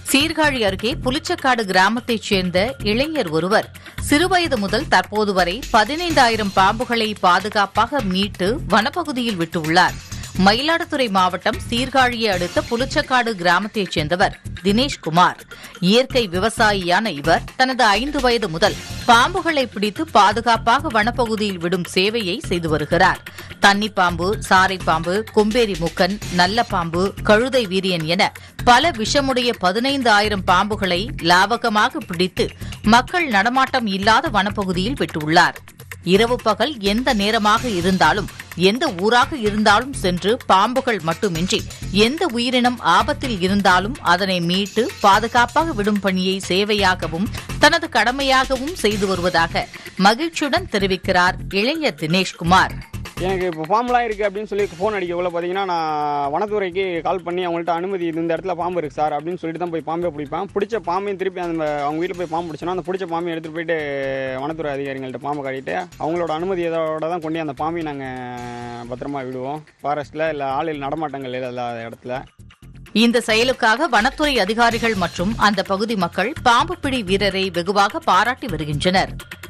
சீர்காழி அருகே புலிச்சக்காடு கிராமத்தைச் சேர்ந்த இளைஞர் ஒருவர் சிறுவயது முதல் தற்போது வரை பதினைந்தாயிரம் பாம்புகளை பாதுகாப்பாக மீட்டு வனப்பகுதியில் விட்டுள்ளார் மயிலாடுதுறை மாவட்டம் சீர்காழியை அடுத்த புலிச்சக்காடு கிராமத்தைச் சேர்ந்தவர் தினேஷ்குமார் இயற்கை விவசாயியான இவர் தனது ஐந்து வயது முதல் பாம்புகளை பிடித்து பாதுகாப்பாக வனப்பகுதியில் விடும் சேவையை செய்து வருகிறார் தண்ணி பாம்பு சாரை பாம்பு கொம்பேரி முக்கன் நல்ல பாம்பு கழுதை வீரியன் என பல விஷமுடைய பதினைந்து ஆயிரம் பாம்புகளை லாவகமாக பிடித்து மக்கள் நடமாட்டம் இல்லாத வனப்பகுதியில் விட்டுள்ளார் இரவு பகல் எந்த நேரமாக இருந்தாலும் எந்த ஊராக இருந்தாலும் சென்று பாம்புகள் மட்டுமின்றி எந்த உயிரினம் ஆபத்தில் இருந்தாலும் அதனை மீட்டு பாதுகாப்பாக விடும் பணியை சேவையாகவும் தனது கடமையாகவும் செய்து வருவதாக மகிழ்ச்சியுடன் தெரிவிக்கிறார் இளைஞர் தினேஷ்குமார் எனக்கு இப்போ ஃபார்ம்லாம் இருக்குது அப்படின்னு சொல்லி ஃபோன் அடிக்கக்குள்ள பார்த்தீங்கன்னா நான் வனத்துறைக்கு கால் பண்ணி அவங்கள்ட்ட அனுமதி இது இந்த இடத்துல பாம்பு இருக்குது சார் அப்படின்னு சொல்லிட்டு தான் போய் பாம்பே பிடிப்பேன் பிடிச்ச பாம்பையும் திருப்பி அந்த அவங்க வீட்டில் போய் பாம்பு பிடிச்சோன்னா அந்த பிடிச்ச பாம்பையும் எடுத்துகிட்டு போயிட்டு வனத்துறை அதிகாரிகள்ட்ட பாம்பை காட்டிட்டு அவங்களோட அனுமதியோட தான் கொண்டு அந்த பாம்பையும் நாங்கள் பத்திரமா விடுவோம் ஃபாரஸ்ட்டில் இல்லை ஆளில் நடமாட்டங்கள் இல்லாத இடத்துல இந்த செயலுக்காக வனத்துறை அதிகாரிகள் மற்றும் அந்த பகுதி மக்கள் பாம்பு பிடி வீரரை வெகுவாக பாராட்டி வருகின்றனர்